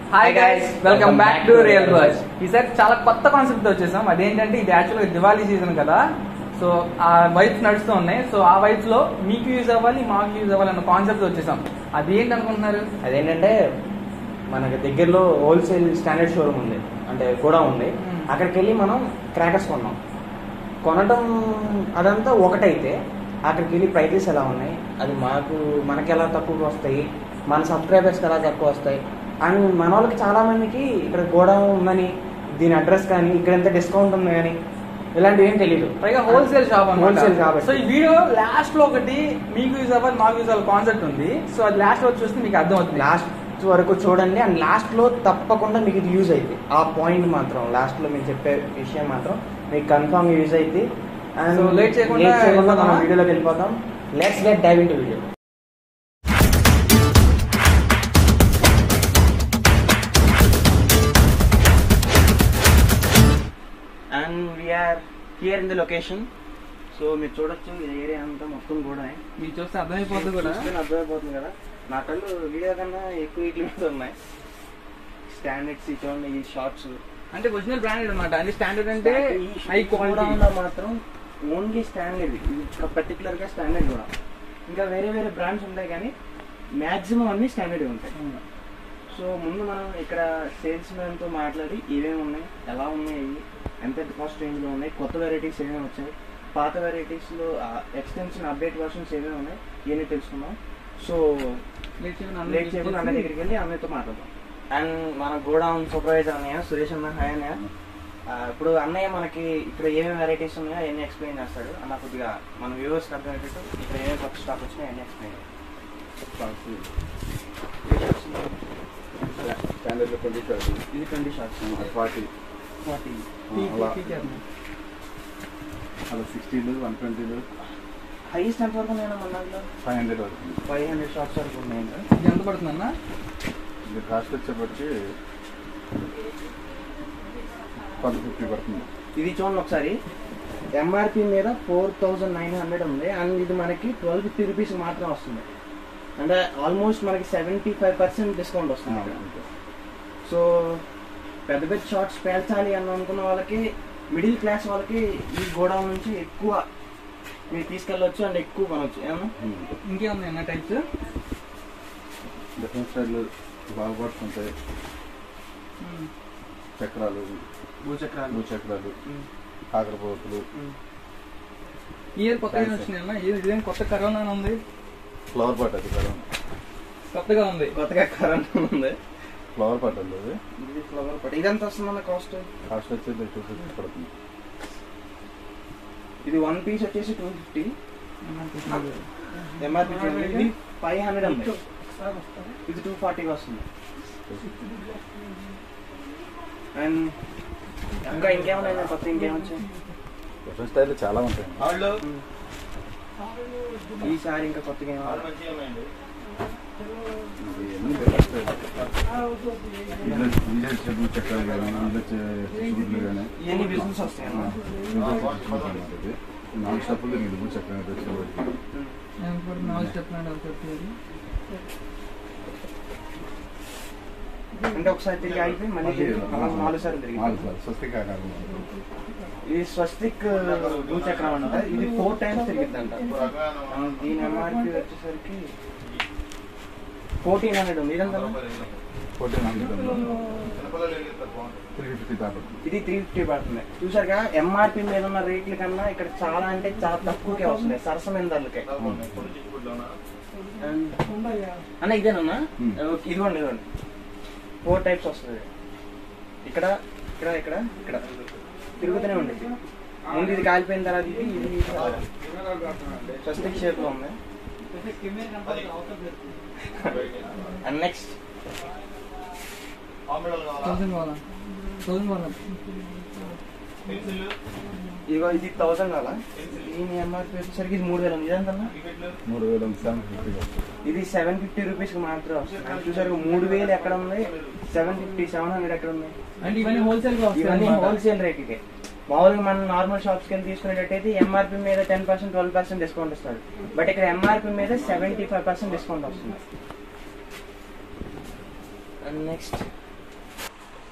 Hi guys welcome back to real birds ఈసారి చాలా కొత్త కాన్సెప్ట్ తో వచ్చేసాం అదేంటంటే ఇది యాక్చువల్గా దివాళీ సీజన్ కదా సో ఆ వైబ్స్ నడుస్తూ ఉన్నాయి సో ఆ వైబ్స్ లో మీకు యూజ్ అవ్వాలి మాకు యూజ్ అవ్వాలి అన్న కాన్సెప్ట్ వచ్చేసాం అది ఏంటి అనుకుంటున్నారు అదేంటంటే మనకి దగ్గరలో హోల్సేల్ స్టాండర్డ్ షోరూమ్ ఉంది అంటే కూడా ఉంది మ్మ్. అక్కడికి వెళ్ళి మనం క్రాకర్స్ కొన్నాం కొనడం అదంతా ఒకటైతే అక్కడికి వెళ్ళి ప్రైజెస్ ఎలా ఉన్నాయి అది మాకు మనకి ఎలా తక్కువ వస్తాయి మన సబ్స్క్రైబర్స్కి ఎలా తక్కువ వస్తాయి అండ్ మన వాళ్ళకి చాలా మందికి ఇక్కడ గోడా ఉందని దీని అడ్రస్ కానీ ఇక్కడ ఎంత డిస్కౌంట్ ఉంది కానీ ఇలాంటివి ఏం తెలియదు పైగా హోల్సేల్ షాప్ హోల్సేల్ అనమాట కాబట్టి సో ఈ వీడియో లాస్ట్ లో ఒకటి మీకు యూజ్ అవ్వాలి మాకు యూజ్ అవ్వాలి కాన్సెప్ట్ ఉంది సో అది లాస్ట్ లో చూస్తే మీకు అర్థం అవుతుంది లాస్ట్ వరకు చూడండి అండ్ లాస్ట్ లో తప్పకుండా మీకు ఇది యూజ్ అయింది ఆ పాయింట్ మాత్రం లాస్ట్ లో మేము చెప్పే విషయం మాత్రం మీకు కన్ఫర్మ్ యూజ్ అయింది అండ్ So, late చేయకుండా late చేయకుండా మనం వెళ్ళిపోదామా? వీడియోలోకి వెళ్ళిపోతాం let's get dive in video and we're here in the location so మీరు చూడొచ్చు ఈ ఏరియా అంతా మొత్తం కూడా మీరు చూస్తే అర్థమైపోతుంది కూడా చూసుకొని అర్థమైపోతుంది కదా నా కళ్ళు వీడియో కన్నా ఎక్కువ వీటి మీద ఉన్నాయి స్టాండర్డ్స్ ఈ చూడండి ఈ షార్ట్స్ అంటే ఒరిజినల్ బ్రాండెడ్ అనమాట అంటే స్టాండర్డ్ అంటే హై క్వాలిటీ మాత్రం ఓన్లీ స్టాండర్డ్ ఇది పర్టికులర్ గా స్టాండర్డ్ కూడా ఇంకా వేరే వేరే బ్రాండ్స్ ఉంటాయి కానీ మాక్సిమం అన్ని స్టాండర్డ్ ఉంటాయి సో ముందు మనం ఇక్కడ సేల్స్ మ్యాన్ తో మాట్లాడి ఇవేమి ఉన్నాయి ఎలా ఉన్నాయి ఇవి ఎంత కాస్ట్ రేంజ్ లో ఉన్నాయి కొత్త వెరైటీస్ ఏమేమి వచ్చాయి పాత వెరైటీస్ లో ఎక్స్టెన్షన్ అప్డేట్ వర్షన్స్ ఏమేమి ఉన్నాయి ఇవన్నీ తెలుసుకుందాం సో లేట్ చేయకుండా అన్న దగ్గరికి వెళ్ళి అన్నయ్యతో మాట్లాడదాం అండ్ మన గోడౌన్ సూపర్వైజర్ అన్నయ్య సురేష్ అన్న హాయ్ అన్నయ్య ఆ, ఇప్పుడు అన్నయ్య మనకి ఇక్కడ ఏమేమి వెరైటీస్ ఉన్నాయో అవన్నీ ఎక్స్ప్లెయిన్ చేస్తాడు అన్న కొద్దిగా మన వ్యూవర్స్కి అర్థమయ్యేటట్టు ఇక్కడ ఏమేమి కొత్త స్టాక్ వచ్చినాయో అవన్నీ ఎక్స్ప్లెయిన్ స్టాండర్డ్ ట్వంటీ ఫైవ్ ఇది ట్వంటీ షార్ట్స్ ఫార్టీ ఫార్టీ అలా అలా సిక్స్టీలు వన్ ట్వంటీలు హైయెస్ట్ ఎంత వరకు నేను మన దాంట్లో ఫైవ్ హండ్రెడ్ వరకు ఫైవ్ హండ్రెడ్ షార్ట్స్ వరకు ఉన్నాయి ఇది ఎంత పడుతుందన్నా ఇది కాస్ట్ వచ్చేప్పటికి ట్వెల్వ్ ఫిఫ్టీ పడుతుంది ఇది చూడండి ఒకసారి ఎంఆర్పి మీద ఫోర్ థౌజండ్ నైన్ హండ్రెడ్ ఉంది అండ్ ఇది మనకి ట్వెల్వ్ ఫిఫ్టీ రూపీస్ మాత్రం వస్తుంది అంటే ఆల్మోస్ట్ మనకి సెవెంటీ ఫైవ్ పర్సెంట్ డిస్కౌంట్ వస్తుంది ఇక్కడ. సో పెద్ద పెద్ద షార్ట్స్ పేల్చాలి అని అనుకున్న వాళ్ళకి మిడిల్ క్లాస్ వాళ్ళకి ఈ గోడౌన్ నుంచి ఎక్కువ మీరు తీసుకెళ్ళొచ్చు అండ్ ఎక్కువ కొనవచ్చు ఏమన్నా ఇంకేమున్నాయి అన్న టైప్స్ డిఫరెంట్ స్టైల్ బాగా పడుతుంటాయి చక్రాలు భూచక్రాలు భూచక్రాలు కాకరపోతులు ఇయర్ కొత్తగా వచ్చినాయి అన్న ఇది ఇదేం కొత్త కరోనా అని ఉంది ఫ్లవర్ పాట్ అది కదా కొత్తగా ఉంది కొత్తగా కరెంట్ ఉంది ఫ్లవర్ పాట్ అది అది ఇది ఫ్లవర్ పట్ ఇదంతా వస్తుందన్న కాస్ట్ కాస్ట్ వచ్చేది టూ ఫిఫ్టీ పడుతుంది ఇది వన్ పీస్ వచ్చేసి టూ ఫిఫ్టీ ఎంఆర్పి ఇది ఫైవ్ హండ్రెడ్ ఉంది ఇది టూ ఫార్టీకి వస్తుంది అండ్ ఇంకా ఇంకేమైనా కొత్త ఇంకేమొచ్చాయి డిఫరెంట్ స్టైల్ చాలా ఉంటాయి ఈసారి ఇంకా కొత్తగా ఏమైనా ఇది అన్ని different style. ఇందులో ఇందులో చెట్లు చక్రాలు కానీ ఇందులో చూపులు కానీ ఇవన్నీ బిజినెస్ వస్తాయి అన్న నాలుగు స్టెప్పులు తిరిగింది భూ చక్రం వచ్చేవాడికి నాలుగు స్టెప్ నాలుగు స్టెప్ అంటే ఒకసారి తిరిగి ఆగిపోయి మళ్ళీ తిరిగి అలా నాలుగు సార్లు తిరిగి నాలుగు సార్లు స్వస్తిక్ ఆకారం ఇది స్వస్తిక్ భూచక్రం అంట ఇది ఫోర్ టైమ్స్ తిరిగిద్దంట ఆ, దీని ఎంఆర్పి వచ్చేసరికి ఫోర్టీన్ హండ్రెడ్ ఉంది ఇదంతా ఫోర్టీన్ హండ్రెడ్ త్రీ ఫిఫ్టీ దాకా ఇది త్రీ ఫిఫ్టీ పడుతుంది చూసారుగా ఎంఆర్పి మీద ఉన్న రేట్ల కన్నా ఇక్కడ చాలా అంటే చాలా తక్కువకే వస్తున్నాయి సరసమైన ధరలకే అన్న ఇదేనన్నా Hmm. ఓకే, ఇదిగోండి ఇదిగోండి ఫోర్ టైప్స్ వస్తుంది ఇక్కడ ఇక్కడ ఇక్కడ ఇక్కడ తిరుగుతూనే ఉండేది ముందు ఇది కాలిపోయిన తర్వాత ఇది ఇది ఇది కావాలి. స్వస్తిక్ షేప్ లో ఉంది అండ్ నెక్స్ట్ థౌసండ్ వాళ్ళ థౌసండ్ వాళ్ళ ఇదిగో ఇది థౌసండ్ అలా దీని ఎంఆర్పి వచ్చేసరికి ఇది మూడు వేలు ఉంది ఇదంతా మూడు వేల సెవెన్ ఫిఫ్టీ ఇది సెవెన్ ఫిఫ్టీ రూపీస్ కి మాత్రం వస్తుంది చూసారు మూడు వేలు ఎక్కడ ఉంది సెవెన్ ఫిఫ్టీ సెవెన్ హండ్రెడ్ ఎక్కడ ఉంది అంటే ఇవన్నీ హోల్సేల్ గా ఇవన్నీ వస్తాయి హోల్సేల్ రేట్కి మామూలుగా మనం నార్మల్ షాప్స్కి వెళ్ళి తీసుకునేటట్టయితే ఎంఆర్పి మీద ten percent twelve percent discount ఇస్తాడు బట్ ఇక్కడ ఎంఆర్పి మీద సెవెంటీ ఫైవ్ పర్సెంట్ డిస్కౌంట్ వస్తుంది అండ్ నెక్స్ట్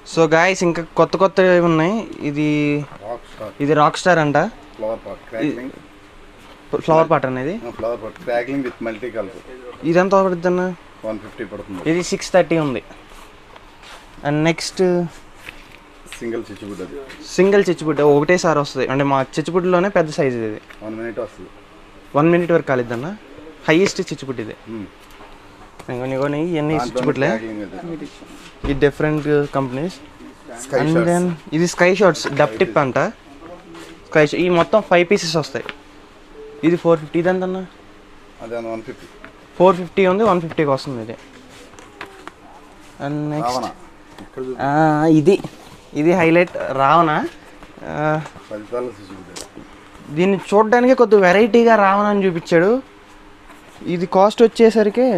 సో గాయస్ ఇంకా కొత్త కొత్తవి ఉన్నాయి ఇది రాక్ స్టార్ ఇది రాక్ స్టార్ అంట flower pot crackling flower pot అనేది flower pot crackling with multi colour ఇదంతా పడుతుంది అన్న వన్ ఫిఫ్టీ పడుతుంది ఇది సిక్స్ థర్టీ ఉంది అండ్ నెక్స్ట్ సింగిల్ చిచ్చుబుడ్ అది సింగిల్ చిచ్చుబుడ్డ ఒకటేసారి వస్తుంది అంటే మా చిచ్చుబుడ్డలోనే పెద్ద సైజ్ ఇది వన్ మినిట్ వస్తుంది వన్ మినిట్ వరకు కాలిద్దన్న హైయెస్ట్ చిచ్చుబుడ్డ ఇది Hmm. ఇంకొని కొన్ని ఇవన్నీ దాంట్లోనే చిచ్చుబుడ్లే crackling అది. ఈ different companies Sky and shots. Then ఇది స్కై షాట్స్ డబ్ టిప్ అంట స్కై ఈ మొత్తం ఫైవ్ పీసెస్ వస్తాయి ఇది ఫోర్ ఫిఫ్టీ ఇది ఎంత అదే వన్ ఫిఫ్టీ ఫోర్ ఫిఫ్టీ ఉంది వన్ ఫిఫ్టీకి వస్తుంది ఇది అండ్ నెక్స్ట్ రావణ ఇక్కడ చూడు. ఇది ఇది హైలైట్ రావణ ఆ, పది తాళ్ళ చిచ్చుబుడ్ అది. దీన్ని చూడడానికి కొద్ది వెరైటీగా రావణ అని చూపించాడు ఇది కాస్ట్ వచ్చేసరికి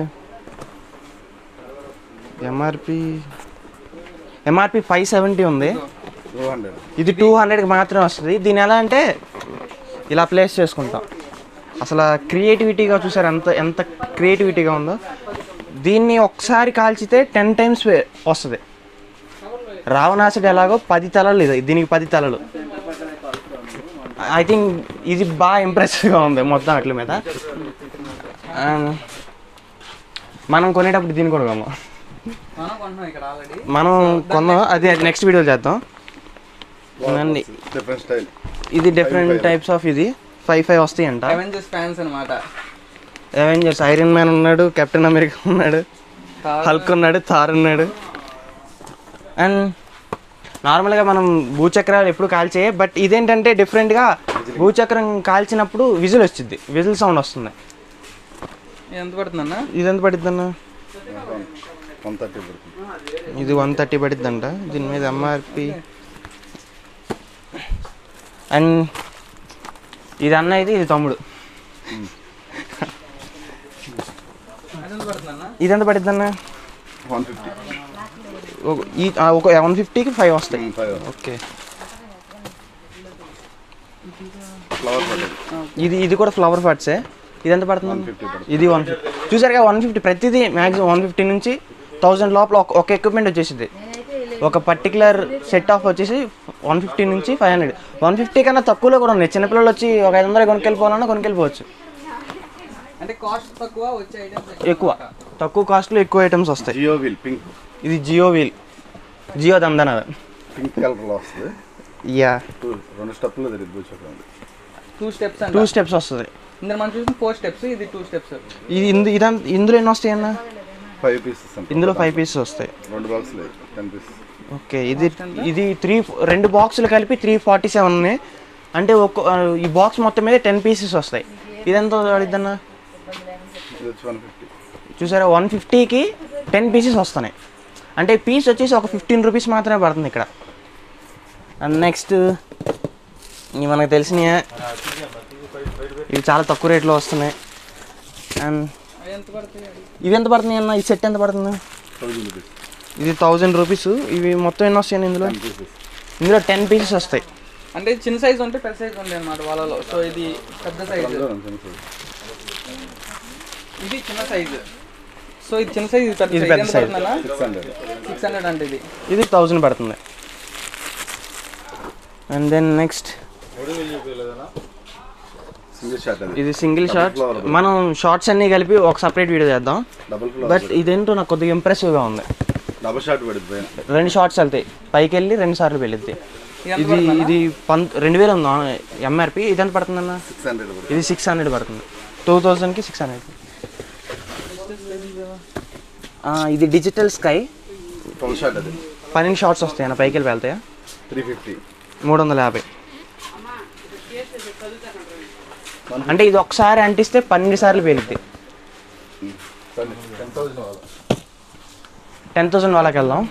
ఎంఆర్పి ఎంఆర్పి ఫైవ్ సెవెంటీ ఉంది టూ హండ్రెడ్ ఇది టూ హండ్రెడ్కి మాత్రమే వస్తుంది దీని ఎలా అంటే ఇలా ప్లేస్ చేసుకుంటాం అసలు క్రియేటివిటీగా చూసారు ఎంత ఎంత క్రియేటివిటీగా ఉందో దీన్ని ఒకసారి కాల్చితే టెన్ టైమ్స్ వస్తుంది రావణాసుడు ఎలాగో పది తలలు ఇది దీనికి పది తలలు ఐ థింక్ ఇది బాగా ఇంప్రెసివ్గా ఉంది మొత్తం అట్ల మీద And మనం కొనేటప్పుడు దీన్ని కూడా కొన్నాం మనం కొంటున్నాం ఇక్కడ ఆల్రెడీ మనం కొన్నాం అది నెక్స్ట్ వీడియో చేద్దాం అవునండి. డిఫరెంట్ స్టైల్ ఇది డిఫరెంట్ టైప్స్ ఆఫ్ ఇది ఫైవ్ ఫైవ్ వస్తాయి అంట అవెంజర్స్ ఫ్యాన్స్ అనమాట అవెంజర్స్ ఐరన్ మ్యాన్ ఉన్నాడు కెప్టెన్ అమెరికా ఉన్నాడు హల్క్ ఉన్నాడు థార్ ఉన్నాడు అండ్ నార్మల్గా మనం భూచక్రాలు ఎప్పుడు కాల్చే బట్ ఇదేంటంటే డిఫరెంట్గా భూచక్రం కాల్చినప్పుడు విజిల్ వచ్చింది విజిల్ సౌండ్ వస్తుంది ఎంత పడుతుందన్న ఇది ఎంత పడిద్దన్న వన్ థర్టీ పడుతుంది ఇది వన్ థర్టీ పడిద్దంట దీని మీద ఎంఆర్పి అండ్ ఇది అన్న ఇది ఇది తమ్ముడు అది ఎంత పడుతుందన్న ఇది ఎంత పడిద్దన్న వన్ ఫిఫ్టీ ఒక- ఈ ఆ, ఒక వన్ ఫిఫ్టీకి ఫైవ్ వస్తాయి ఫైవ్ ఓకే ఫ్లవర్ పాట్ అది. ఇది ఇది కూడా ఫ్లవర్ పాట్సే ఇది ఎంత పడుతుంది 150 పడుతుంది. ఇది వన్ ఫిఫ్టీ చూసారుగా వన్ ఫిఫ్టీ ప్రతిదీ మ్యాక్సిమం వన్ ఫిఫ్టీ నుంచి థౌజండ్ లోపల ఒక ఒక ఎక్విప్మెంట్ వచ్చేసింది ఒక పర్టికులర్ సెట్ ఆఫ్ వచ్చేసి వన్ ఫిఫ్టీ నుంచి ఫైవ్ హండ్రెడ్ వన్ ఫిఫ్టీ కన్నా తక్కువలో కూడా ఉన్నాయి చిన్నపిల్లలు వచ్చి ఒక ఐదు వందలు కొనుక్కెళ్ళిపోవాలన్నా కొనుక్కెళ్ళిపోవచ్చు అంటే కాస్ట్ తక్కువ వచ్చే ఐటమ్స్ ఎక్కువ తక్కువ కాస్ట్లో ఎక్కువ ఐటమ్స్ వస్తాయి జియో వీల్ పింక్ ఇది జియో వీల్ జియో దందన పింక్ కలర్లో వస్తుంది యా టూ రెండు స్టెప్లో తిరిగి కూర్చోకండి టూ స్టెప్స్ టూ అంట స్టెప్స్ వస్తుంది ఇందులో మనం చూసిన ఫోర్ స్టెప్స్ ఇది టూ స్టెప్స్ ఇది ఇందు ఇదంతా ఇందులో ఎన్ని వస్తాయి అన్న ఫైవ్ పీసెస్ అంటే ఇందులో ఫైవ్ పీసెస్ వస్తాయి రెండు బాక్స్ లేదు టెన్ పీసెస్ ఓకే ఇది ఇది త్రీ రెండు బాక్సులు కలిపి త్రీ ఫార్టీ సెవెన్ ఉన్నాయి అంటే ఒక్క ఆ, ఈ బాక్స్ మొత్తం మీద టెన్ పీసెస్ వస్తాయి ఇదెంత పడిద్దన్న ఇది వచ్చి వన్ ఫిఫ్టీ చూసారా వన్ ఫిఫ్టీకి టెన్ పీసెస్ వస్తున్నాయి అంటే పీస్ వచ్చేసి ఒక ఫిఫ్టీన్ రూపీస్ మాత్రమే పడుతుంది ఇక్కడ అండ్ నెక్స్ట్ ఇవి మనకు తెలిసినవి ఇవి చాలా తక్కువ రేట్లో వస్తున్నాయి అండ్ అవి ఎంత పడుతుంది ఇవి ఎంత పడుతున్నాయి అన్న ఈ సెట్ ఎంత పడుతుంది థౌజండ్ రూపీస్ ఇది థౌజండ్ రూపీస్ ఇవి మొత్తం ఎన్ని వస్తాయండి ఇందులో టెన్ పీసెస్ ఇందులో టెన్ పీసెస్ వస్తాయి అంటే చిన్న సైజ్ ఉంటే పెద్ద సైజ్ ఉంది అనమాట వాళ్ళలో సో ఇది పెద్ద సైజ్ ఇది చిన్న సైజ్ సో ఇది చిన్న సైజ్ ఇది పెద్ద ఇది సైజ్ పెద్ద ఎంత size. పడుతుందన్న సిక్స్ హండ్రెడ్ సిక్స్ హండ్రెడ్ అంటే ఇది ఇది థౌజండ్ పడుతుంది and then next single shot అది ఇది సింగిల్ Double షాట్ flower. మనం షార్ట్స్ అన్ని కలిపి ఒక సపరేట్ వీడియో చేద్దాం డబుల్ బట్ ఫ్లవర్ ఇదేంటో నాకు కొద్దిగా ఇంప్రెసివ్గా ఉంది డబుల్ షాట్ పడుతుంది పైన రెండు షార్ట్స్ వెళ్తాయి పైకి వెళ్ళి రెండు సార్లు వెళ్ళిద్ది ఇది ఎంత ఇది పడుతుందన్న? ఇది పంత్ రెండు వేలు ఉందా ఎంఆర్పి ఇది ఎంత పడుతుందన్న సిక్స్ హండ్రెడ్ పడుతుంది ఇది సిక్స్ హండ్రెడ్ పడుతుంది టూ థౌజండ్కి సిక్స్ హండ్రెడ్ ఇది డిజిటల్ స్కై ట్వెల్వ్ షాట్ అది పన్నెండు షార్ట్స్ వస్తాయన్న పైకి వెళ్ళి వెళ్తాయా త్రీ ఫిఫ్టీ మూడు వందల యాభై అంటే ఇది ఒకసారి అంటిస్తే పన్నెండు సార్లు పేలిద్ది టెన్ థౌజండ్ వాళ్ళ టెన్ థౌసండ్ వాళ్ళకి వెళ్దాం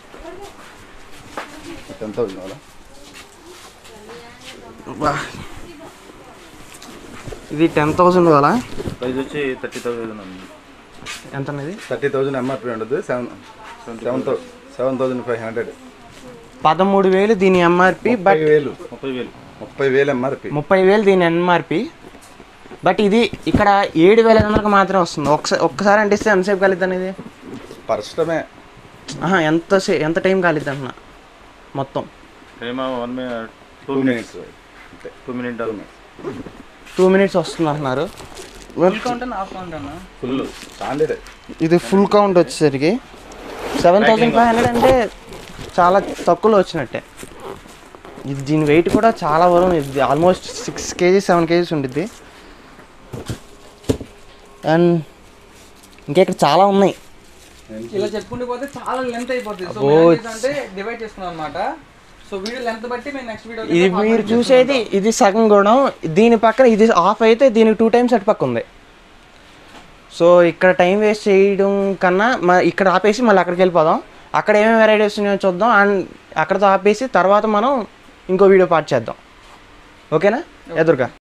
టెన్ థౌజండ్ వాళ్ళ ఇది టెన్ థౌసండ్ వాళ్ళ ప్రైస్ వచ్చి థర్టీ థౌజండ్ ఉంది ఎంత అనేది థర్టీ థౌజండ్ ఎంఆర్పి ఉండదు సెవెన్ సెవెన్ థౌ సెవెన్ థౌజండ్ ఫైవ్ హండ్రెడ్ పదమూడు వేలు దీని ఎంఆర్పి ముప్పై బట్ వేలు ముప్పై వేలు ముప్పై వేలు ఎంఆర్పి ముప్పై వేలు దీని ఎంఆర్పి బట్ ఇది ఇక్కడ ఏడు వేల ఐదు వందలకు మాత్రమే వస్తుంది ఒకసారి ఒక్కసారి అంటిస్తే ఎంతసేపు కాలిద్ది అనేది పరిశ్రమే ఆహా, ఎంత సే ఎంత టైం కాలిద్ది అంటున్నా మొత్తం time one minute two two minutes minutes two minute two minutes వస్తుంది అంటున్నారు ఫుల్ కౌంట్ హాఫ్ కౌంట్ అన్న ఫుల్ స్టాండర్డ్ ఇది ఫుల్ కౌంట్ వచ్చేసరికి సెవెన్ థౌసండ్ ఫైవ్ హండ్రెడ్ అంటే చాలా తక్కువలో వచ్చినట్టే ఇది దీని వెయిట్ కూడా చాలా వరం ఇది almost six kgs seven kgs ఉంటుంది అండ్ ఇంకా ఇక్కడ చాలా ఉన్నాయి ఇలా చెప్పుకుంటూ పోతే చాలా లెంత్ అయిపోతుంది సో అబ్బో, మేము ఏం it's- చేసాం అంటే డివైడ్ చేసుకున్నాం అనమాట సో వీడియో లెంత్ బట్టి మేము నెక్స్ట్ వీడియో ఇది మీరు చూసేది ఇది సగం గూడం దీని పక్కన ఇది ఆఫ్ అయితే దీనికి టూ టైమ్స్ అటు పక్క ఉంది సో ఇక్కడ టైం వేస్ట్ చేయడం కన్నా మ ఇక్కడ ఆపేసి మళ్ళీ అక్కడికి వెళ్ళిపోదాం అక్కడ ఏమేమి వెరైటీస్ ఉన్నాయో చూద్దాం అండ్ అక్కడతో ఆపేసి తర్వాత మనం ఇంకో వీడియో పార్ట్ చేద్దాం ఓకేనా ఎదురుగా